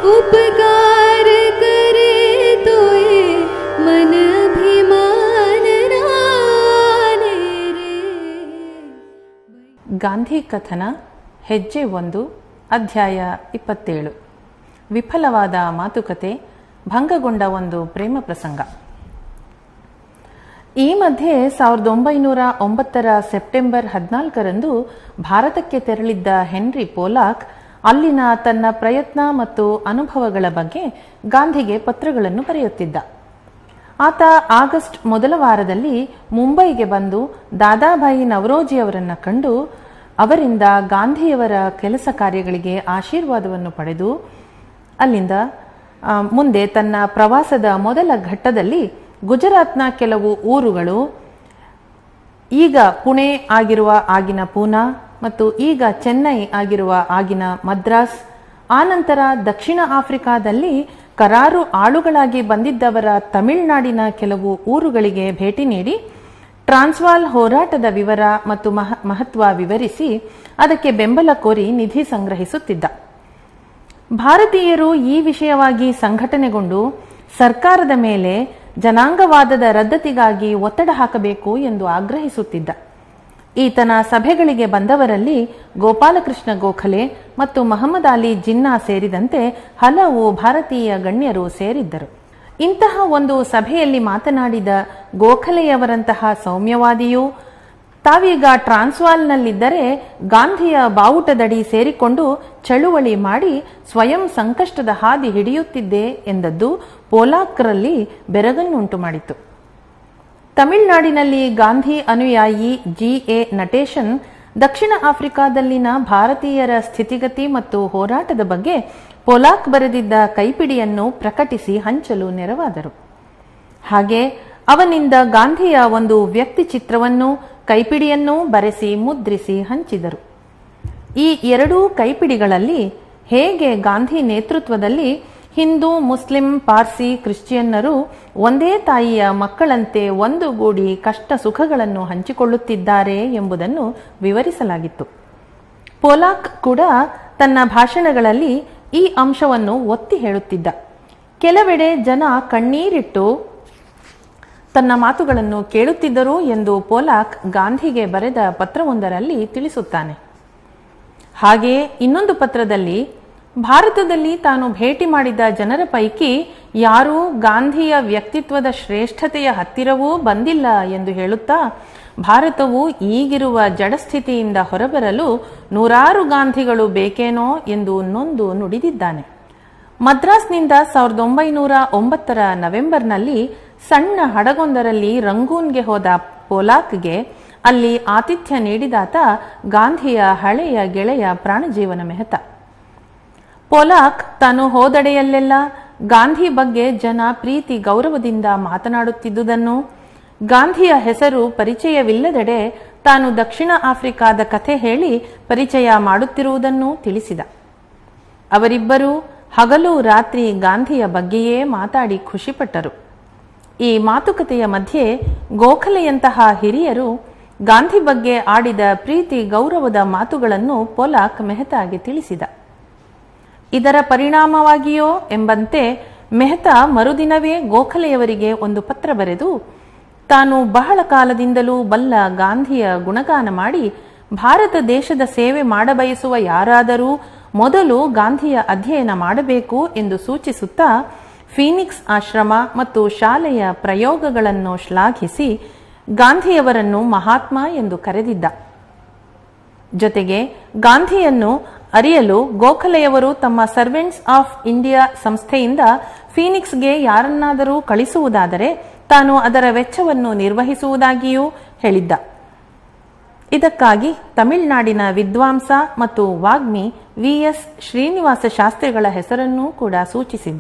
उपकार करे तोए मन अभिमान राने रे ಗಾಂಧಿ ಕಥನ ಹೆಜ್ಜೆ ಒಂದು ಅಧ್ಯಾಯ ಇಪ್ಪತ್ತೇಳು ವಿಫಲವಾದ ಮಾತುಕತೆ ಭಂಗಗೊಂಡ ಒಂದು ಪ್ರೇಮ ಪ್ರಸಂಗ ಈ ಮಧ್ಯೆ ಸಾವಿರದ ಒಂಬೈನೂರ ಒಂಬತ್ತರ ಸೆಪ್ಟೆಂಬರ್ ಹದಿನಾಲ್ಕರಂದು ಭಾರತಕ್ಕೆ ತೆರಳಿದ್ದ ಹೆನ್ರಿ ಪೋಲಾಕ್ ಅಲ್ಲಿನ ತನ್ನ ಪ್ರಯತ್ನ ಮತ್ತು ಅನುಭವಗಳ ಬಗ್ಗೆ ಗಾಂಧಿಗೆ ಪತ್ರಗಳನ್ನು ಬರೆಯುತ್ತಿದ್ದ ಆತ ಆಗಸ್ಟ್ ಮೊದಲ ವಾರದಲ್ಲಿ ಮುಂಬೈಗೆ ಬಂದು ದಾದಾಭಾಯಿ ನವರೋಜಿ ಅವರನ್ನ ಕಂಡು ಅವರಿಂದ ಗಾಂಧಿಯವರ ಕೆಲಸ ಕಾರ್ಯಗಳಿಗೆ ಆಶೀರ್ವಾದವನ್ನು ಪಡೆದು ಅಲ್ಲಿಂದ ಆ, ಮುಂದೆ ತನ್ನ ಪ್ರವಾಸದ ಮೊದಲ ಘಟ್ಟದಲ್ಲಿ ಗುಜರಾತ್ನ ಕೆಲವು ಊರುಗಳು ಈಗ ಪುಣೆ ಆಗಿರುವ ಆಗಿನ ಪೂನಾ ಮತ್ತು ಈಗ ಚೆನ್ನೈ ಆಗಿರುವ ಆಗಿನ ಮದ್ರಾಸ್ ಆನಂತರ ದಕ್ಷಿಣ ಆಫ್ರಿಕಾದಲ್ಲಿ ಕರಾರು ಆಳುಗಳಾಗಿ ಬಂದಿದ್ದವರ ತಮಿಳುನಾಡಿನ ಕೆಲವು ಊರುಗಳಿಗೆ ಭೇಟಿ ನೀಡಿ ಟ್ರಾನ್ಸ್ವಾಲ್ ಹೋರಾಟದ ವಿವರ ಮತ್ತು ಮಹ- ಮಹತ್ವ ವಿವರಿಸಿ ಅದಕ್ಕೆ ಬೆಂಬಲ ಕೋರಿ ನಿಧಿ ಸಂಗ್ರಹಿಸುತ್ತಿದ್ದ ಭಾರತೀಯರು ಈ ವಿಷಯವಾಗಿ ಸಂಘಟನೆಗೊಂಡು ಸರ್ಕಾರದ ಮೇಲೆ ಜನಾಂಗವಾದದ ರದ್ದತಿಗಾಗಿ ಒತ್ತಡ ಹಾಕಬೇಕು ಎಂದು ಆಗ್ರಹಿಸುತ್ತಿದ್ದ ಈತನ ಸಭೆಗಳಿಗೆ ಬಂದವರಲ್ಲಿ ಗೋಪಾಲಕೃಷ್ಣ ಗೋಖಲೆ ಮತ್ತು ಮಹಮ್ಮದ್ ಅಲಿ ಜಿನ್ನಾ ಸೇರಿದಂತೆ ಹಲವು ಭಾರತೀಯ ಗಣ್ಯರು ಸೇರಿದ್ದರು ಇಂತಹ ಒಂದು ಸಭೆಯಲ್ಲಿ ಮಾತನಾಡಿದ ಗೋಖಲೆಯವರಂತಹ ಸೌಮ್ಯವಾದಿಯೂ ತಾವೀಗ ಟ್ರಾನ್ಸ್ವಾಲ್ನಲ್ಲಿದ್ದರೆ ಗಾಂಧಿಯ ಬಾವುಟದಡಿ ಸೇರಿಕೊಂಡು ಚಳುವಳಿ ಮಾಡಿ ಸ್ವಯಂ ಸಂಕಷ್ಟದ ಹಾದಿ ಹಿಡಿಯುತ್ತಿದ್ದೆ ಎಂದದ್ದು ಪೋಲಾಕ್ರಲ್ಲಿ ಬೆರಗನ್ನುಂಟು ಮಾಡಿತು ತಮಿಳುನಾಡಿನಲ್ಲಿ ಗಾಂಧಿ ಅನುಯಾಯಿ ಜಿ ಎ ನಟೇಶನ್ ದಕ್ಷಿಣ ಆಫ್ರಿಕಾದಲ್ಲಿನ ಭಾರತೀಯರ ಸ್ಥಿತಿಗತಿ ಮತ್ತು ಹೋರಾಟದ ಬಗ್ಗೆ ಪೋಲಾಕ್ ಬರೆದಿದ್ದ ಕೈಪಿಡಿಯನ್ನು ಪ್ರಕಟಿಸಿ ಹಂಚಲು ನೆರವಾದರು ಹಾಗೆ ಅವನಿಂದ ಗಾಂಧಿಯ ಒಂದು ವ್ಯಕ್ತಿ ಚಿತ್ರವನ್ನು ಕೈಪಿಡಿಯನ್ನೂ ಬರೆಸಿ ಮುದ್ರಿಸಿ ಹಂಚಿದರು ಈ ಎರಡೂ ಕೈಪಿಡಿಗಳಲ್ಲಿ ಹೇಗೆ ಗಾಂಧಿ ನೇತೃತ್ವದಲ್ಲಿ ಹಿಂದೂ ಮುಸ್ಲಿಂ ಪಾರ್ಸಿ ಕ್ರಿಶ್ಚಿಯನ್ನರು ಒಂದೇ ತಾಯಿಯ ಮಕ್ಕಳಂತೆ ಒಂದುಗೂಡಿ ಕಷ್ಟ ಸುಖಗಳನ್ನು ಹಂಚಿಕೊಳ್ಳುತ್ತಿದ್ದಾರೆ ಎಂಬುದನ್ನು ವಿವರಿಸಲಾಗಿತ್ತು ಪೋಲಾಕ್ ಕೂಡ ತನ್ನ ಭಾಷಣಗಳಲ್ಲಿ ಈ ಅಂಶವನ್ನು ಒತ್ತಿ ಹೇಳುತ್ತಿದ್ದ ಕೆಲವೆಡೆ ಜನ ಕಣ್ಣೀರಿಟ್ಟು ತನ್ನ ಮಾತುಗಳನ್ನು ಕೇಳುತ್ತಿದ್ದರು ಎಂದು ಪೋಲಾಕ್ ಗಾಂಧಿಗೆ ಬರೆದ ಪತ್ರವೊಂದರಲ್ಲಿ ತಿಳಿಸುತ್ತಾನೆ ಹಾಗೆಯೇ ಇನ್ನೊಂದು ಪತ್ರದಲ್ಲಿ ಭಾರತದಲ್ಲಿ ತಾನು ಭೇಟಿ ಮಾಡಿದ ಜನರ ಪೈಕಿ ಯಾರೂ ಗಾಂಧಿಯ ವ್ಯಕ್ತಿತ್ವದ ಶ್ರೇಷ್ಠತೆಯ ಹತ್ತಿರವೂ ಬಂದಿಲ್ಲ ಎಂದು ಹೇಳುತ್ತಾ ಭಾರತವು ಈಗಿರುವ ಜಡಸ್ಥಿತಿಯಿಂದ ಹೊರಬರಲು ನೂರಾರು ಗಾಂಧಿಗಳು ಬೇಕೇನೋ ಎಂದು ನೊಂದು ನುಡಿದಿದ್ದಾನೆ ಮದ್ರಾಸ್ನಿಂದ ಸಾವಿರದ ಒಂಬೈನೂರ ಒಂಬತ್ತರ ನವೆಂಬರ್ನಲ್ಲಿ ಸಣ್ಣ ಹಡಗೊಂದರಲ್ಲಿ ರಂಗೂನ್ಗೆ ಹೋದ ಪೋಲಾಕ್ಗೆ ಅಲ್ಲಿ ಆತಿಥ್ಯ ನೀಡಿದಾತ ಗಾಂಧಿಯ ಹಳೆಯ ಗೆಳೆಯ ಪ್ರಾಣಜೀವನ ಮೆಹತಾ ಪೋಲಾಕ್ ತಾನು ಹೋದಡೆಯಲ್ಲೆಲ್ಲ ಗಾಂಧಿ ಬಗ್ಗೆ ಜನ ಪ್ರೀತಿ ಗೌರವದಿಂದ ಮಾತನಾಡುತ್ತಿದ್ದುದನ್ನು ಗಾಂಧಿಯ ಹೆಸರು ಪರಿಚಯವಿಲ್ಲದೆಡೆ ತಾನು ದಕ್ಷಿಣ ಆಫ್ರಿಕಾದ ಕಥೆ ಹೇಳಿ ಪರಿಚಯ ಮಾಡುತ್ತಿರುವುದನ್ನು ತಿಳಿಸಿದ ಅವರಿಬ್ಬರೂ ಹಗಲು ರಾತ್ರಿ ಗಾಂಧಿಯ ಬಗ್ಗೆಯೇ ಮಾತಾಡಿ ಖುಷಿಪಟ್ಟರು ಈ ಮಾತುಕತೆಯ ಮಧ್ಯೆ ಗೋಖಲೆಯಂತಹ ಹಿರಿಯರು ಗಾಂಧಿ ಬಗ್ಗೆ ಆಡಿದ ಪ್ರೀತಿ ಗೌರವದ ಮಾತುಗಳನ್ನು ಪೋಲಾಕ್ ಮೆಹತಾಗೆ ತಿಳಿಸಿದ ಇದರ ಪರಿಣಾಮವಾಗಿಯೋ ಎಂಬಂತೆ ಮೆಹ್ತಾ ಮರುದಿನವೇ ಗೋಖಲೆಯವರಿಗೆ ಒಂದು ಪತ್ರ ಬರೆದು ತಾನು ಬಹಳ ಕಾಲದಿಂದಲೂ ಬಲ್ಲ ಗಾಂಧಿಯ ಗುಣಗಾನ ಮಾಡಿ ಭಾರತ ದೇಶದ ಸೇವೆ ಮಾಡಬಯಸುವ ಯಾರಾದರೂ ಮೊದಲು ಗಾಂಧಿಯ ಅಧ್ಯಯನ ಮಾಡಬೇಕು ಎಂದು ಸೂಚಿಸುತ್ತಾ ಫೀನಿಕ್ಸ್ ಆಶ್ರಮ ಮತ್ತು ಶಾಲೆಯ ಪ್ರಯೋಗಗಳನ್ನು ಶ್ಲಾಘಿಸಿ ಗಾಂಧಿಯವರನ್ನು ಮಹಾತ್ಮ ಎಂದು ಕರೆದಿದ್ದ ಜೊತೆಗೆ ಗಾಂಧಿಯನ್ನು ಅರಿಯಲು ಗೋಖಲೆಯವರು ತಮ್ಮ ಸರ್ವೆಂಟ್ಸ್ ಆಫ್ ಇಂಡಿಯಾ ಸಂಸ್ಥೆಯಿಂದ ಫೀನಿಕ್ಸ್ಗೆ ಯಾರನ್ನಾದರೂ ಕಳಿಸುವುದಾದರೆ ತಾನು ಅದರ ವೆಚ್ಚವನ್ನು ನಿರ್ವಹಿಸುವುದಾಗಿಯೂ ಹೇಳಿದ್ದ ಇದಕ್ಕಾಗಿ ತಮಿಳುನಾಡಿನ ವಿದ್ವಾಂಸ ಮತ್ತು ವಾಗ್ಮಿ ವಿ ಎಸ್ ಶ್ರೀನಿವಾಸ ಶಾಸ್ತ್ರಿಗಳ ಹೆಸರನ್ನೂ ಕೂಡ ಸೂಚಿಸಿದ್ದ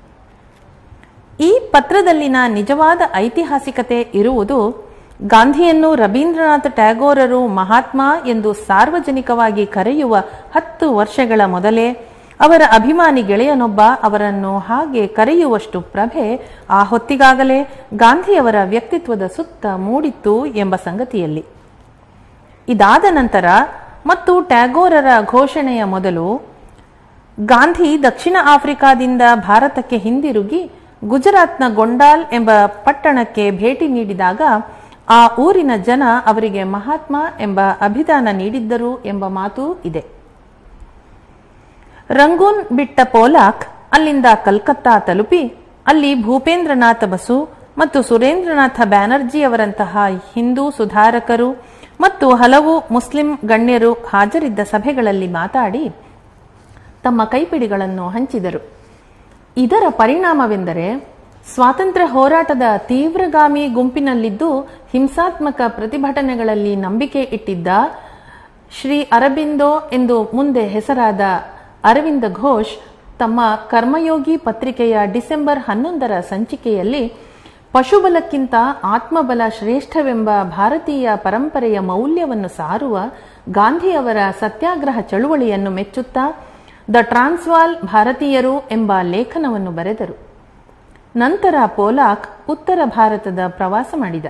ಈ ಪತ್ರದಲ್ಲಿನ ನಿಜವಾದ ಐತಿಹಾಸಿಕತೆ ಇರುವುದು ಗಾಂಧಿಯನ್ನು ರವೀಂದ್ರನಾಥ ಟ್ಯಾಗೋರರು ಮಹಾತ್ಮ ಎಂದು ಸಾರ್ವಜನಿಕವಾಗಿ ಕರೆಯುವ ಹತ್ತು ವರ್ಷಗಳ ಮೊದಲೇ ಅವರ ಅಭಿಮಾನಿ ಗೆಳೆಯನೊಬ್ಬ ಅವರನ್ನು ಹಾಗೆ ಕರೆಯುವಷ್ಟು ಪ್ರಭೆ ಆ ಹೊತ್ತಿಗಾಗಲೇ ಗಾಂಧಿಯವರ ವ್ಯಕ್ತಿತ್ವದ ಸುತ್ತ ಮೂಡಿತ್ತು ಎಂಬ ಸಂಗತಿಯಲ್ಲಿ ಇದಾದ ನಂತರ ಮತ್ತು ಟ್ಯಾಗೋರರ ಘೋಷಣೆಯ ಮೊದಲು ಗಾಂಧಿ ದಕ್ಷಿಣ ಆಫ್ರಿಕಾದಿಂದ ಭಾರತಕ್ಕೆ ಹಿಂದಿರುಗಿ ಗುಜರಾತ್ನ ಗೊಂಡಾಲ್ ಎಂಬ ಪಟ್ಟಣಕ್ಕೆ ಭೇಟಿ ನೀಡಿದಾಗ ಆ ಊರಿನ ಜನ ಅವರಿಗೆ ಮಹಾತ್ಮ ಎಂಬ ಅಭಿದಾನ ನೀಡಿದ್ದರು ಎಂಬ ಮಾತೂ ಇದೆ ರಂಗೂನ್ ಬಿಟ್ಟ ಪೋಲಾಕ್ ಅಲ್ಲಿಂದ ಕಲ್ಕತ್ತಾ ತಲುಪಿ ಅಲ್ಲಿ ಭೂಪೇಂದ್ರನಾಥ ಬಸು ಮತ್ತು ಸುರೇಂದ್ರನಾಥ ಬ್ಯಾನರ್ಜಿ ಅವರಂತಹ ಹಿಂದೂ ಸುಧಾರಕರು ಮತ್ತು ಹಲವು ಮುಸ್ಲಿಂ ಗಣ್ಯರು ಹಾಜರಿದ್ದ ಸಭೆಗಳಲ್ಲಿ ಮಾತಾಡಿ ತಮ್ಮ ಕೈಪಿಡಿಗಳನ್ನು ಹಂಚಿದರು ಇದರ ಪರಿಣಾಮವೆಂದರೆ ಸ್ವಾತಂತ್ರ್ಯ ಹೋರಾಟದ ತೀವ್ರಗಾಮಿ ಗುಂಪಿನಲ್ಲಿದ್ದು ಹಿಂಸಾತ್ಮಕ ಪ್ರತಿಭಟನೆಗಳಲ್ಲಿ ನಂಬಿಕೆ ಇಟ್ಟಿದ್ದ ಶ್ರೀ ಅರಬಿಂದೋ ಎಂದು ಮುಂದೆ ಹೆಸರಾದ ಅರವಿಂದ ಘೋಷ್ ತಮ್ಮ ಕರ್ಮಯೋಗಿ ಪತ್ರಿಕೆಯ ಡಿಸೆಂಬರ್ ಹನ್ನೊಂದರ ಸಂಚಿಕೆಯಲ್ಲಿ ಪಶುಬಲಕ್ಕಿಂತ ಆತ್ಮಬಲ ಶ್ರೇಷ್ಠವೆಂಬ ಭಾರತೀಯ ಪರಂಪರೆಯ ಮೌಲ್ಯವನ್ನು ಸಾರುವ ಗಾಂಧಿಯವರ ಸತ್ಯಾಗ್ರಹ ಚಳುವಳಿಯನ್ನು ಮೆಚ್ಚುತ್ತಾ ದ ಟ್ರಾನ್ಸ್ವಾಲ್ ಭಾರತೀಯರು ಎಂಬ ಲೇಖನವನ್ನು ಬರೆದರು ನಂತರ ಪೋಲಾಕ್ ಉತ್ತರ ಭಾರತದ ಪ್ರವಾಸ ಮಾಡಿದ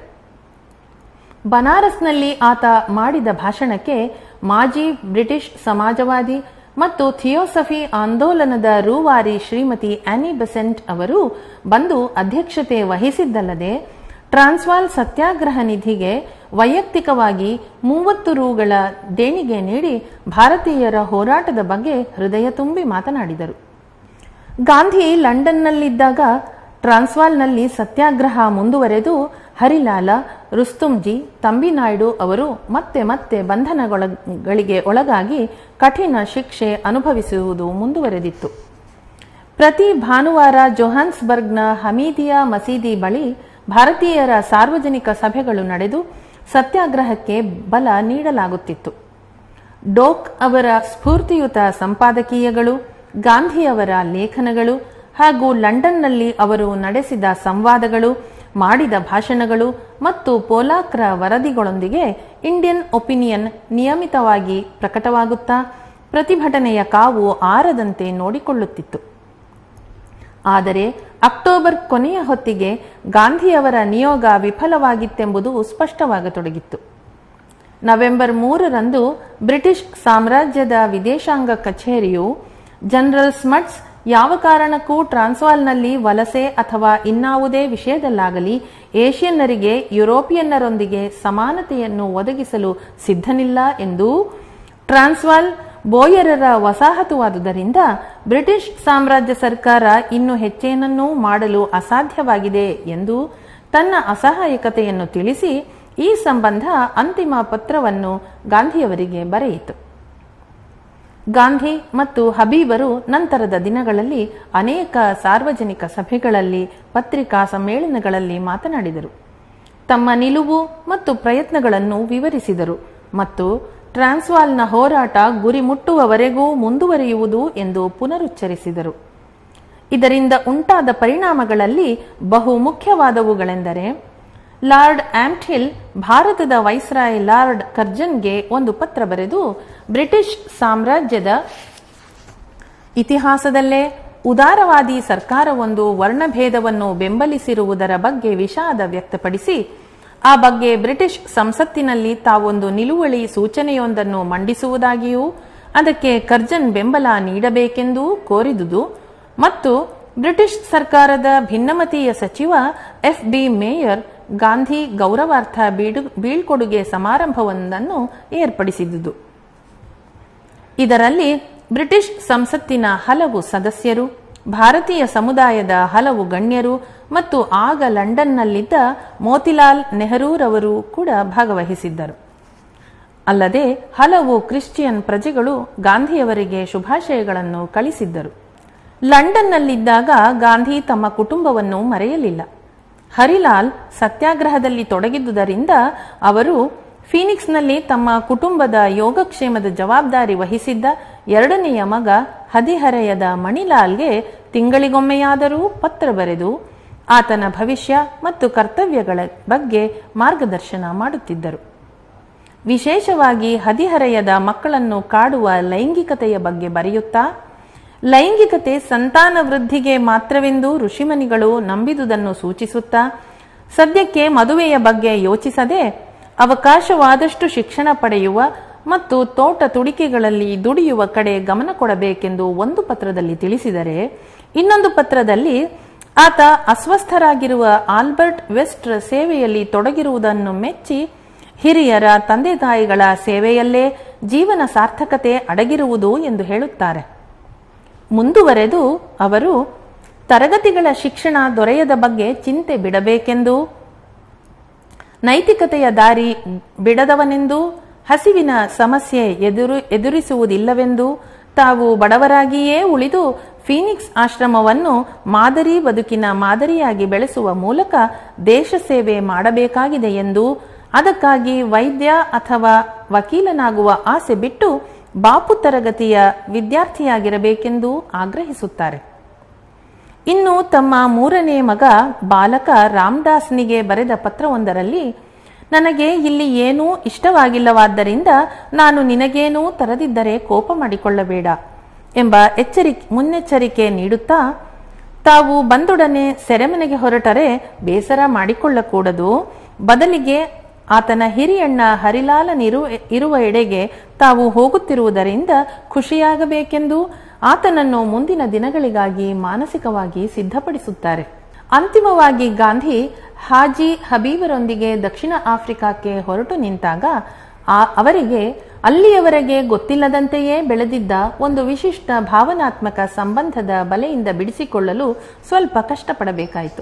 ಬನಾರಸ್ನಲ್ಲಿ ಆತ ಮಾಡಿದ ಭಾಷಣಕ್ಕೆ ಮಾಜಿ ಬ್ರಿಟಿಷ್ ಸಮಾಜವಾದಿ ಮತ್ತು ಥಿಯೋಸಫಿ ಆಂದೋಲನದ ರೂವಾರಿ ಶ್ರೀಮತಿ ಆನಿ ಬೆಸೆಂಟ್ ಅವರು ಬಂದು ಅಧ್ಯಕ್ಷತೆ ವಹಿಸಿದ್ದಲ್ಲದೆ ಟ್ರಾನ್ಸ್ವಾಲ್ ಸತ್ಯಾಗ್ರಹ ನಿಧಿಗೆ ವೈಯಕ್ತಿಕವಾಗಿ ಮೂವತ್ತು ರೂಗಳ ದೇಣಿಗೆ ನೀಡಿ ಭಾರತೀಯರ ಹೋರಾಟದ ಬಗ್ಗೆ ಹೃದಯ ತುಂಬಿ ಮಾತನಾಡಿದರು ಗಾಂಧಿ ಲಂಡನ್ನಲ್ಲಿದ್ದಾಗ ಟ್ರಾನ್ಸ್ವಾಲ್ನಲ್ಲಿ ಸತ್ಯಾಗ್ರಹ ಮುಂದುವರೆದು ಹರಿಲಾಲ ರುಸ್ತುಂಜಿ ತಂಬಿನಾಯ್ಡು ಅವರು ಮತ್ತೆ ಮತ್ತೆ ಬಂಧನಗಳಿಗೆ ಒಳಗಾಗಿ ಕಠಿಣ ಶಿಕ್ಷೆ ಅನುಭವಿಸುವುದು ಮುಂದುವರೆದಿತ್ತು ಪ್ರತಿ ಭಾನುವಾರ ಜೊಹಾನ್ಸ್ಬರ್ಗ್ನ ಹಮೀದಿಯಾ ಮಸೀದಿ ಬಳಿ ಭಾರತೀಯರ ಸಾರ್ವಜನಿಕ ಸಭೆಗಳು ನಡೆದು ಸತ್ಯಾಗ್ರಹಕ್ಕೆ ಬಲ ನೀಡಲಾಗುತ್ತಿತ್ತು ಡೋಕ್ ಅವರ ಸ್ಫೂರ್ತಿಯುತ ಸಂಪಾದಕೀಯಗಳು ಗಾಂಧಿಯವರ ಲೇಖನಗಳು ಹಾಗೂ ಲಂಡನ್ನಲ್ಲಿ ಅವರು ನಡೆಸಿದ ಸಂವಾದಗಳು ಮಾಡಿದ ಭಾಷಣಗಳು ಮತ್ತು ಪೋಲಾಕ್ರ ವರದಿಗಳೊಂದಿಗೆ ಇಂಡಿಯನ್ ಒಪಿನಿಯನ್ ನಿಯಮಿತವಾಗಿ ಪ್ರಕಟವಾಗುತ್ತಾ ಪ್ರತಿಭಟನೆಯ ಕಾವು ಆರದಂತೆ ನೋಡಿಕೊಳ್ಳುತ್ತಿತ್ತು ಆದರೆ ಅಕ್ಟೋಬರ್ ಕೊನೆಯ ಹೊತ್ತಿಗೆ ಗಾಂಧಿಯವರ ನಿಯೋಗ ವಿಫಲವಾಗಿತ್ತೆಂಬುದು ಸ್ಪಷ್ಟವಾಗತೊಡಗಿತ್ತು ನವೆಂಬರ್ ಮೂರರಂದು ಬ್ರಿಟಿಷ್ ಸಾಮ್ರಾಜ್ಯದ ವಿದೇಶಾಂಗ ಕಚೇರಿಯು ಜನರಲ್ ಸ್ಮಟ್ಸ್ ಯಾವ ಕಾರಣಕ್ಕೂ ಟ್ರಾನ್ಸ್ವಾಲ್ನಲ್ಲಿ ವಲಸೆ ಅಥವಾ ಇನ್ನಾವುದೇ ವಿಷಯದಲ್ಲಾಗಲಿ ಏಷ್ಯನ್ನರಿಗೆ ಯುರೋಪಿಯನ್ನರೊಂದಿಗೆ ಸಮಾನತೆಯನ್ನು ಒದಗಿಸಲು ಸಿದ್ಧನಿಲ್ಲ ಎಂದು ಟ್ರಾನ್ಸ್ವಾಲ್ ಬೋಯರರ ವಸಾಹತುವಾದುದರಿಂದ ಬ್ರಿಟಿಷ್ ಸಾಮ್ರಾಜ್ಯ ಸರ್ಕಾರ ಇನ್ನು ಹೆಚ್ಚೇನನ್ನೂ ಮಾಡಲು ಅಸಾಧ್ಯವಾಗಿದೆ ಎಂದು ತನ್ನ ಅಸಹಾಯಕತೆಯನ್ನು ತಿಳಿಸಿ ಈ ಸಂಬಂಧ ಅಂತಿಮ ಪತ್ರವನ್ನು ಗಾಂಧಿಯವರಿಗೆ ಬರೆಯಿತು ಗಾಂಧಿ ಮತ್ತು ಹಬೀಬರು ನಂತರದ ದಿನಗಳಲ್ಲಿ ಅನೇಕ ಸಾರ್ವಜನಿಕ ಸಭೆಗಳಲ್ಲಿ ಪತ್ರಿಕಾ ಸಮ್ಮೇಳನಗಳಲ್ಲಿ ಮಾತನಾಡಿದರು ತಮ್ಮ ನಿಲುವು ಮತ್ತು ಪ್ರಯತ್ನಗಳನ್ನು ವಿವರಿಸಿದರು ಮತ್ತು ಟ್ರಾನ್ಸ್ವಾಲ್ನ ಹೋರಾಟ ಗುರಿ ಮುಟ್ಟುವವರೆಗೂ ಮುಂದುವರಿಯುವುದು ಎಂದು ಪುನರುಚ್ಚರಿಸಿದರು ಇದರಿಂದ ಉಂಟಾದ ಪರಿಣಾಮಗಳಲ್ಲಿ ಬಹು ಮುಖ್ಯವಾದವುಗಳೆಂದರೆ ಲಾರ್ಡ್ ಆಂಟ್ಹಿಲ್ ಭಾರತದ ವೈಸ್ರಾಯ್ ಲಾರ್ಡ್ ಕರ್ಜನ್ಗೆ ಒಂದು ಪತ್ರ ಬರೆದು ಬ್ರಿಟಿಷ್ ಸಾಮ್ರಾಜ್ಯದ ಇತಿಹಾಸದಲ್ಲೇ ಉದಾರವಾದಿ ಸರ್ಕಾರವೊಂದು ವರ್ಣಭೇದವನ್ನು ಬೆಂಬಲಿಸಿರುವುದರ ಬಗ್ಗೆ ವಿಷಾದ ವ್ಯಕ್ತಪಡಿಸಿ ಆ ಬಗ್ಗೆ ಬ್ರಿಟಿಷ್ ಸಂಸತ್ತಿನಲ್ಲಿ ತಾವೊಂದು ನಿಲುವಳಿ ಸೂಚನೆಯೊಂದನ್ನು ಮಂಡಿಸುವುದಾಗಿಯೂ ಅದಕ್ಕೆ ಕರ್ಜನ್ ಬೆಂಬಲ ನೀಡಬೇಕೆಂದೂ ಕೋರಿದುದು ಮತ್ತು ಬ್ರಿಟಿಷ್ ಸರ್ಕಾರದ ಭಿನ್ನಮತೀಯ ಸಚಿವ ಎಫ್ ಬಿ ಮೇಯರ್ ಗಾಂಧಿ ಗೌರವಾರ್ಥ ಬೀಡು ಬೀಳ್ಕೊಡುಗೆ ಸಮಾರಂಭವೊಂದನ್ನು ಏರ್ಪಡಿಸಿದುದು ಇದರಲ್ಲಿ ಬ್ರಿಟಿಷ್ ಸಂಸತ್ತಿನ ಹಲವು ಸದಸ್ಯರು ಭಾರತೀಯ ಸಮುದಾಯದ ಹಲವು ಗಣ್ಯರು ಮತ್ತು ಆಗ ಲಂಡನ್ನಲ್ಲಿದ್ದ ಮೋತಿಲಾಲ್ ನೆಹರೂರವರು ಕೂಡ ಭಾಗವಹಿಸಿದ್ದರು ಅಲ್ಲದೆ ಹಲವು ಕ್ರಿಶ್ಚಿಯನ್ ಪ್ರಜೆಗಳು ಗಾಂಧಿಯವರಿಗೆ ಶುಭಾಶಯಗಳನ್ನು ಕಳಿಸಿದ್ದರು ಲಂಡನ್ನಲ್ಲಿದ್ದಾಗ ಗಾಂಧಿ ತಮ್ಮ ಕುಟುಂಬವನ್ನು ಮರೆಯಲಿಲ್ಲ ಹರಿಲಾಲ್ ಸತ್ಯಾಗ್ರಹದಲ್ಲಿ ತೊಡಗಿದ್ದುದರಿಂದ ಅವರು ಫೀನಿಕ್ಸ್ನಲ್ಲಿ ತಮ್ಮ ಕುಟುಂಬದ ಯೋಗಕ್ಷೇಮದ ಜವಾಬ್ದಾರಿ ವಹಿಸಿದ್ದ ಎರಡನೆಯ ಮಗ ಹದಿಹರೆಯದ ಮಣಿಲಾಲ್ಗೆ ತಿಂಗಳಿಗೊಮ್ಮೆಯಾದರೂ ಪತ್ರ ಬರೆದು ಆತನ ಭವಿಷ್ಯ ಮತ್ತು ಕರ್ತವ್ಯಗಳ ಬಗ್ಗೆ ಮಾರ್ಗದರ್ಶನ ಮಾಡುತ್ತಿದ್ದರು ವಿಶೇಷವಾಗಿ ಹದಿಹರೆಯದ ಮಕ್ಕಳನ್ನು ಕಾಡುವ ಲೈಂಗಿಕತೆಯ ಬಗ್ಗೆ ಬರೆಯುತ್ತಾ ಲೈಂಗಿಕತೆ ಸಂತಾನ ವೃದ್ಧಿಗೆ ಮಾತ್ರವೆಂದು ಋಷಿಮನಿಗಳು ನಂಬಿದುದನ್ನು ಸೂಚಿಸುತ್ತಾ ಸದ್ಯಕ್ಕೆ ಮದುವೆಯ ಬಗ್ಗೆ ಯೋಚಿಸದೆ ಅವಕಾಶವಾದಷ್ಟು ಶಿಕ್ಷಣ ಪಡೆಯುವ ಮತ್ತು ತೋಟ ತುಡಿಕೆಗಳಲ್ಲಿ ದುಡಿಯುವ ಕಡೆ ಗಮನ ಕೊಡಬೇಕೆಂದು ಒಂದು ಪತ್ರದಲ್ಲಿ ತಿಳಿಸಿದರೆ ಇನ್ನೊಂದು ಪತ್ರದಲ್ಲಿ ಆತ ಅಸ್ವಸ್ಥರಾಗಿರುವ ಆಲ್ಬರ್ಟ್ ವೆಸ್ಟ್ ಸೇವೆಯಲ್ಲಿ ತೊಡಗಿರುವುದನ್ನು ಮೆಚ್ಚಿ ಹಿರಿಯರ ತಂದೆ ತಾಯಿಗಳ ಸೇವೆಯಲ್ಲೇ ಜೀವನ ಸಾರ್ಥಕತೆ ಅಡಗಿರುವುದು ಎಂದು ಹೇಳುತ್ತಾರೆ ಮುಂದುವರೆದು ಅವರು ತರಗತಿಗಳ ಶಿಕ್ಷಣ ದೊರೆಯದ ಬಗ್ಗೆ ಚಿಂತೆ ಬಿಡಬೇಕೆಂದು ನೈತಿಕತೆಯ ದಾರಿ ಬಿಡದವನೆಂದು ಹಸಿವಿನ ಸಮಸ್ಯೆ ಎದುರು ಎದುರಿಸುವುದಿಲ್ಲವೆಂದು ತಾವು ಬಡವರಾಗಿಯೇ ಉಳಿದು ಫೀನಿಕ್ಸ್ ಆಶ್ರಮವನ್ನು ಮಾದರಿ ಬದುಕಿನ ಮಾದರಿಯಾಗಿ ಬೆಳೆಸುವ ಮೂಲಕ ದೇಶ ಸೇವೆ ಮಾಡಬೇಕಾಗಿದೆ ಎಂದು ಅದಕ್ಕಾಗಿ ವೈದ್ಯ ಅಥವಾ ವಕೀಲನಾಗುವ ಆಸೆ ಬಿಟ್ಟು ಬಾಪು ತರಗತಿಯ ವಿದ್ಯಾರ್ಥಿಯಾಗಿರಬೇಕೆಂದು ಆಗ್ರಹಿಸುತ್ತಾರೆ ಇನ್ನು ತಮ್ಮ ಮೂರನೇ ಮಗ ಬಾಲಕ ರಾಮದಾಸ್ನಿಗೆ ಬರೆದ ಪತ್ರವೊಂದರಲ್ಲಿ ನನಗೆ ಇಲ್ಲಿ ಏನೂ ಇಷ್ಟವಾಗಿಲ್ಲವಾದ್ದರಿಂದ ನಾನು ನಿನಗೇನೂ ತರದಿದ್ದರೆ ಕೋಪ ಮಾಡಿಕೊಳ್ಳಬೇಡ ಎಂಬ ಎಚ್ಚರಿಕೆ ಮುನ್ನೆಚ್ಚರಿಕೆ ನೀಡುತ್ತಾ ತಾವು ಬಂದೊಡನೆ ಸೆರೆಮನೆಗೆ ಹೊರಟರೆ ಬೇಸರ ಮಾಡಿಕೊಳ್ಳಕೂಡದು ಬದಲಿಗೆ ಆತನ ಹಿರಿಯಣ್ಣ ಹರಿಲಾಲನಿರು ಇರುವ ಎಡೆಗೆ ತಾವು ಹೋಗುತ್ತಿರುವುದರಿಂದ ಖುಷಿಯಾಗಬೇಕೆಂದು ಆತನನ್ನು ಮುಂದಿನ ದಿನಗಳಿಗಾಗಿ ಮಾನಸಿಕವಾಗಿ ಸಿದ್ಧಪಡಿಸುತ್ತಾರೆ ಅಂತಿಮವಾಗಿ ಗಾಂಧಿ ಹಾಜಿ ಹಬೀಬರೊಂದಿಗೆ ದಕ್ಷಿಣ ಆಫ್ರಿಕಾಕ್ಕೆ ಹೊರಟು ನಿಂತಾಗ ಆ ಅವರಿಗೆ ಅಲ್ಲಿಯವರೆಗೆ ಗೊತ್ತಿಲ್ಲದಂತೆಯೇ ಬೆಳೆದಿದ್ದ ಒಂದು ವಿಶಿಷ್ಟ ಭಾವನಾತ್ಮಕ ಸಂಬಂಧದ ಬಲೆಯಿಂದ ಬಿಡಿಸಿಕೊಳ್ಳಲು ಸ್ವಲ್ಪ ಕಷ್ಟಪಡಬೇಕಾಯಿತು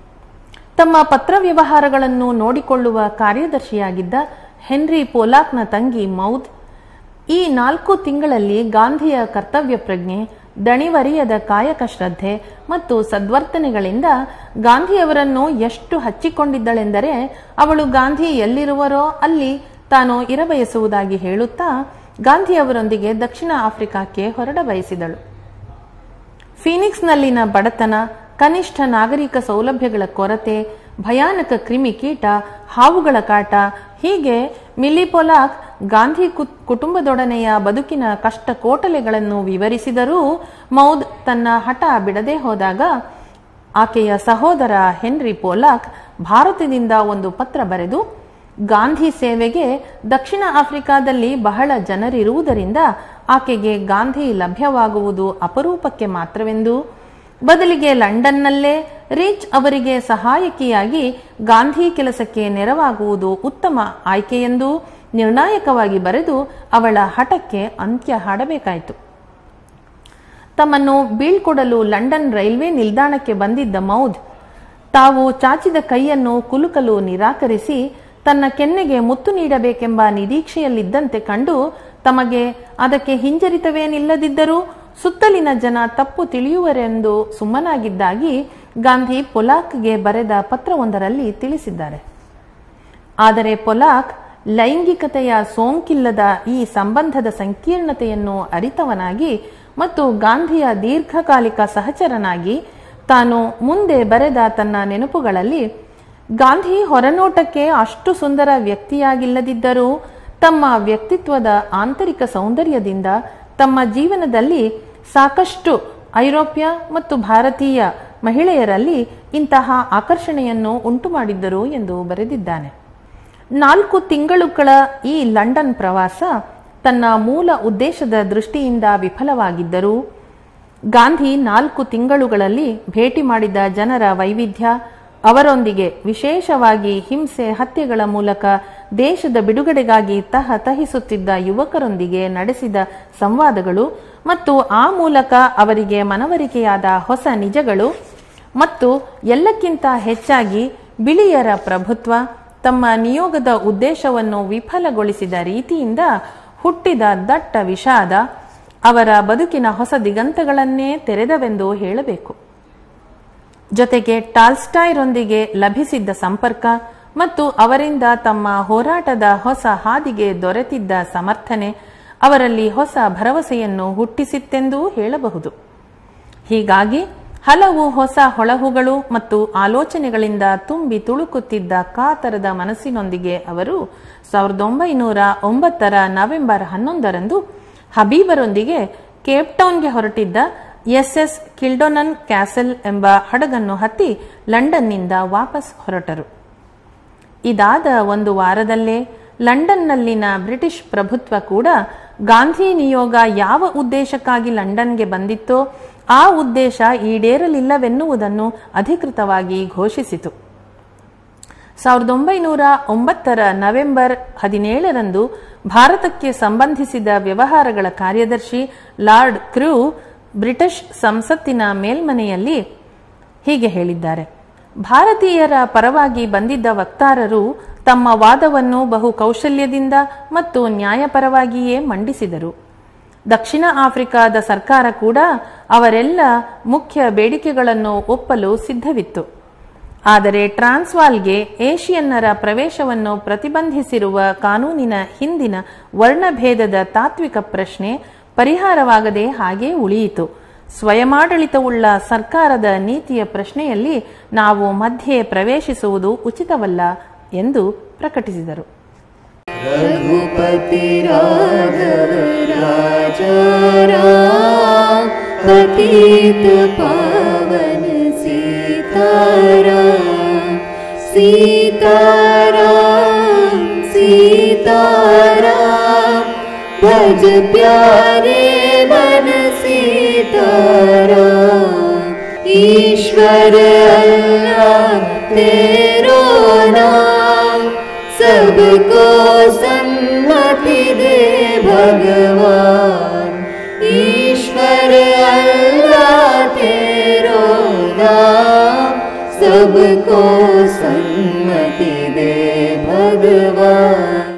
ತಮ್ಮ ಪತ್ರ ವ್ಯವಹಾರಗಳನ್ನು ನೋಡಿಕೊಳ್ಳುವ ಕಾರ್ಯದರ್ಶಿಯಾಗಿದ್ದ ಹೆನ್ರಿ ಪೋಲಾಕ್ನ ತಂಗಿ ಮೌದ್ ಈ ನಾಲ್ಕು ತಿಂಗಳಲ್ಲಿ ಗಾಂಧಿಯ ಕರ್ತವ್ಯ ಪ್ರಜ್ಞೆ ದಣಿವರಿಯದ ಕಾಯಕ ಶ್ರದ್ಧೆ ಮತ್ತು ಸದ್ವರ್ತನೆಗಳಿಂದ ಗಾಂಧಿಯವರನ್ನು ಎಷ್ಟು ಹಚ್ಚಿಕೊಂಡಿದ್ದಳೆಂದರೆ ಅವಳು ಗಾಂಧಿ ಎಲ್ಲಿರುವರೋ ಅಲ್ಲಿ ತಾನು ಇರಬಯಸುವುದಾಗಿ ಹೇಳುತ್ತಾ ಗಾಂಧಿಯವರೊಂದಿಗೆ ದಕ್ಷಿಣ ಆಫ್ರಿಕಾಕ್ಕೆ ಹೊರಡ ಬಯಸಿದಳು ಫೀನಿಕ್ಸ್ನಲ್ಲಿನ ಬಡತನ ಕನಿಷ್ಠ ನಾಗರಿಕ ಸೌಲಭ್ಯಗಳ ಕೊರತೆ ಭಯಾನಕ ಕ್ರಿಮಿಕೀಟ ಹಾವುಗಳ ಕಾಟ ಹೀಗೆ ಮಿಲಿಪೊಲಾಕ್ ಗಾಂಧಿ ಕು- ಕುಟುಂಬದೊಡನೆಯ ಬದುಕಿನ ಕಷ್ಟ ಕೋಟಲೆಗಳನ್ನು ವಿವರಿಸಿದರೂ ಮೌದ್ ತನ್ನ ಹಠ ಬಿಡದೆ ಹೋದಾಗ ಆಕೆಯ ಸಹೋದರ ಹೆನ್ರಿ ಪೋಲಾಕ್ ಭಾರತದಿಂದ ಒಂದು ಪತ್ರ ಬರೆದು ಗಾಂಧಿ ಸೇವೆಗೆ ದಕ್ಷಿಣ ಆಫ್ರಿಕಾದಲ್ಲಿ ಬಹಳ ಜನರಿರುವುದರಿಂದ ಆಕೆಗೆ ಗಾಂಧಿ ಲಭ್ಯವಾಗುವುದು ಅಪರೂಪಕ್ಕೆ ಮಾತ್ರವೆಂದು ಬದಲಿಗೆ ಲಂಡನ್ನಲ್ಲೇ ರೀಚ್ ಅವರಿಗೆ ಸಹಾಯಕಿಯಾಗಿ ಗಾಂಧಿ ಕೆಲಸಕ್ಕೆ ನೆರವಾಗುವುದು ಉತ್ತಮ ಆಯ್ಕೆಯೆಂದು ನಿರ್ಣಾಯಕವಾಗಿ ಬರೆದು ಅವಳ ಹಠಕ್ಕೆ ಅಂತ್ಯ ಹಾಡಬೇಕಾಯಿತು ತಮ್ಮನ್ನು ಬೀಳ್ಕೊಡಲು ಲಂಡನ್ ರೈಲ್ವೆ ನಿಲ್ದಾಣಕ್ಕೆ ಬಂದಿದ್ದ ಮೌದ್ ತಾವು ಚಾಚಿದ ಕೈಯನ್ನು ಕುಲುಕಲು ನಿರಾಕರಿಸಿ ತನ್ನ ಕೆನ್ನೆಗೆ ಮುತ್ತು ನೀಡಬೇಕೆಂಬ ನಿರೀಕ್ಷೆಯಲ್ಲಿದ್ದಂತೆ ಕಂಡು ತಮಗೆ ಅದಕ್ಕೆ ಹಿಂಜರಿತವೇನಿಲ್ಲದಿದ್ದರೂ ಸುತ್ತಲಿನ ಜನ ತಪ್ಪು ತಿಳಿಯುವರೆಂದು ಸುಮ್ಮನಾಗಿದ್ದಾಗಿ ಗಾಂಧಿ ಪೊಲಾಕ್ಗೆ ಬರೆದ ಪತ್ರವೊಂದರಲ್ಲಿ ತಿಳಿಸಿದ್ದಾರೆ ಆದರೆ ಪೊಲಾಕ್ ಲೈಂಗಿಕತೆಯ ಸೋಂಕಿಲ್ಲದ ಈ ಸಂಬಂಧದ ಸಂಕೀರ್ಣತೆಯನ್ನು ಅರಿತವನಾಗಿ ಮತ್ತು ಗಾಂಧಿಯ ದೀರ್ಘಕಾಲಿಕ ಸಹಚರನಾಗಿ ತಾನು ಮುಂದೆ ಬರೆದ ತನ್ನ ನೆನಪುಗಳಲ್ಲಿ ಗಾಂಧಿ ಹೊರನೋಟಕ್ಕೆ ಅಷ್ಟು ಸುಂದರ ವ್ಯಕ್ತಿಯಾಗಿಲ್ಲದಿದ್ದರೂ ತಮ್ಮ ವ್ಯಕ್ತಿತ್ವದ ಆಂತರಿಕ ಸೌಂದರ್ಯದಿಂದ ತಮ್ಮ ಜೀವನದಲ್ಲಿ ಸಾಕಷ್ಟು ಐರೋಪ್ಯ ಮತ್ತು ಭಾರತೀಯ ಮಹಿಳೆಯರಲ್ಲಿ ಇಂತಹ ಆಕರ್ಷಣೆಯನ್ನು ಉಂಟು ಮಾಡಿದ್ದರು ಎಂದು ಬರೆದಿದ್ದಾನೆ ನಾಲ್ಕು ತಿಂಗಳುಗಳ ಈ ಲಂಡನ್ ಪ್ರವಾಸ ತನ್ನ ಮೂಲ ಉದ್ದೇಶದ ದೃಷ್ಟಿಯಿಂದ ವಿಫಲವಾಗಿದ್ದರೂ ಗಾಂಧಿ ನಾಲ್ಕು ತಿಂಗಳುಗಳಲ್ಲಿ ಭೇಟಿ ಮಾಡಿದ ಜನರ ವೈವಿಧ್ಯ ಅವರೊಂದಿಗೆ ವಿಶೇಷವಾಗಿ ಹಿಂಸೆ ಹತ್ಯೆಗಳ ಮೂಲಕ ದೇಶದ ಬಿಡುಗಡೆಗಾಗಿ ತಹ ತಹಿಸುತ್ತಿದ್ದ ಯುವಕರೊಂದಿಗೆ ನಡೆಸಿದ ಸಂವಾದಗಳು ಮತ್ತು ಆ ಮೂಲಕ ಅವರಿಗೆ ಮನವರಿಕೆಯಾದ ಹೊಸ ನಿಜಗಳು ಮತ್ತು ಎಲ್ಲಕ್ಕಿಂತ ಹೆಚ್ಚಾಗಿ ಬಿಳಿಯರ ಪ್ರಭುತ್ವ ತಮ್ಮ ನಿಯೋಗದ ಉದ್ದೇಶವನ್ನು ವಿಫಲಗೊಳಿಸಿದ ರೀತಿಯಿಂದ ಹುಟ್ಟಿದ ದಟ್ಟ ವಿಷಾದ ಅವರ ಬದುಕಿನ ಹೊಸ ದಿಗಂತಗಳನ್ನೇ ತೆರೆದವೆಂದು ಹೇಳಬೇಕು ಜೊತೆಗೆ ಟಾಲ್ಸ್ಟಾಯ್ರೊಂದಿಗೆ ಲಭಿಸಿದ್ದ ಸಂಪರ್ಕ ಮತ್ತು ಅವರಿಂದ ತಮ್ಮ ಹೋರಾಟದ ಹೊಸ ಹಾದಿಗೆ ದೊರೆತಿದ್ದ ಸಮರ್ಥನೆ ಅವರಲ್ಲಿ ಹೊಸ ಭರವಸೆಯನ್ನು ಹುಟ್ಟಿಸಿತ್ತೆಂದೂ ಹೇಳಬಹುದು ಹೀಗಾಗಿ ಹಲವು ಹೊಸ ಹೊಳಹುಗಳು ಮತ್ತು ಆಲೋಚನೆಗಳಿಂದ ತುಂಬಿ ತುಳುಕುತ್ತಿದ್ದ ಕಾತರದ ಮನಸ್ಸಿನೊಂದಿಗೆ ಅವರು ಸಾವಿರದ ಒಂಬೈನೂರ ಒಂಬತ್ತರ ನವೆಂಬರ್ ಹನ್ನೊಂದರಂದು ಹಬೀಬರೊಂದಿಗೆ ಕೇಪ್ಟೌನ್ಗೆ ಹೊರಟಿದ್ದ ಎಸ್ ಎಸ್ ಕಿಲ್ಡೊನನ್ ಕ್ಯಾಸಲ್ ಎಂಬ ಹಡಗನ್ನು ಹತ್ತಿ ಲಂಡನ್ನಿಂದ ವಾಪಸ್ ಹೊರಟರು ಇದಾದ ಒಂದು ವಾರದಲ್ಲೇ ಲಂಡನ್ನಲ್ಲಿನ ಬ್ರಿಟಿಷ್ ಪ್ರಭುತ್ವ ಕೂಡ ಗಾಂಧಿ ನಿಯೋಗ ಯಾವ ಉದ್ದೇಶಕ್ಕಾಗಿ ಲಂಡನ್ಗೆ ಬಂದಿತ್ತೋ ಆ ಉದ್ದೇಶ ಈಡೇರಲಿಲ್ಲವೆನ್ನುವುದನ್ನು ಅಧಿಕೃತವಾಗಿ ಘೋಷಿಸಿತು ಸಾವಿರದ ಒಂಬೈನೂರ ಒಂಬತ್ತರ ನವೆಂಬರ್ ಹದಿನೇಳರಂದು ಭಾರತಕ್ಕೆ ಸಂಬಂಧಿಸಿದ ವ್ಯವಹಾರಗಳ ಕಾರ್ಯದರ್ಶಿ ಲಾರ್ಡ್ ಕ್ರೂ ಬ್ರಿಟಿಷ್ ಸಂಸತ್ತಿನ ಮೇಲ್ಮನೆಯಲ್ಲಿ ಹೀಗೆ ಹೇಳಿದ್ದಾರೆ ಭಾರತೀಯರ ಪರವಾಗಿ ಬಂದಿದ್ದ ವಕ್ತಾರರು ತಮ್ಮ ವಾದವನ್ನು ಬಹು ಕೌಶಲ್ಯದಿಂದ ಮತ್ತು ನ್ಯಾಯಪರವಾಗಿಯೇ ಮಂಡಿಸಿದರು ದಕ್ಷಿಣ ಆಫ್ರಿಕಾದ ಸರ್ಕಾರ ಕೂಡ ಅವರೆಲ್ಲ ಮುಖ್ಯ ಬೇಡಿಕೆಗಳನ್ನು ಒಪ್ಪಲು ಸಿದ್ಧವಿತ್ತು ಆದರೆ ಟ್ರಾನ್ಸ್ವಾಲ್ಗೆ ಏಷಿಯನ್ನರ ಪ್ರವೇಶವನ್ನು ಪ್ರತಿಬಂಧಿಸಿರುವ ಕಾನೂನಿನ ಹಿಂದಿನ ವರ್ಣಭೇದದ ತಾತ್ವಿಕ ಪ್ರಶ್ನೆ ಪರಿಹಾರವಾಗದೆ ಹಾಗೇ ಉಳಿಯಿತು ಸ್ವಯಮಾಡಳಿತವುಳ್ಳ ಸರ್ಕಾರದ ನೀತಿಯ ಪ್ರಶ್ನೆಯಲ್ಲಿ ನಾವು ಮಧ್ಯೆ ಪ್ರವೇಶಿಸುವುದು ಉಚಿತವಲ್ಲ ಎಂದು ಪ್ರಕಟಿಸಿದರು रघुपति राघव राजा राम पतित पावन सीताराम सीताराम सीताराम भज प्यारे मन सीताराम ईश्वर अल्लाह तेरो नाम सबको सन्मति दे भगवान ईश्वर अल्लाह तेरो नाम सबको सन्मति दे भगवान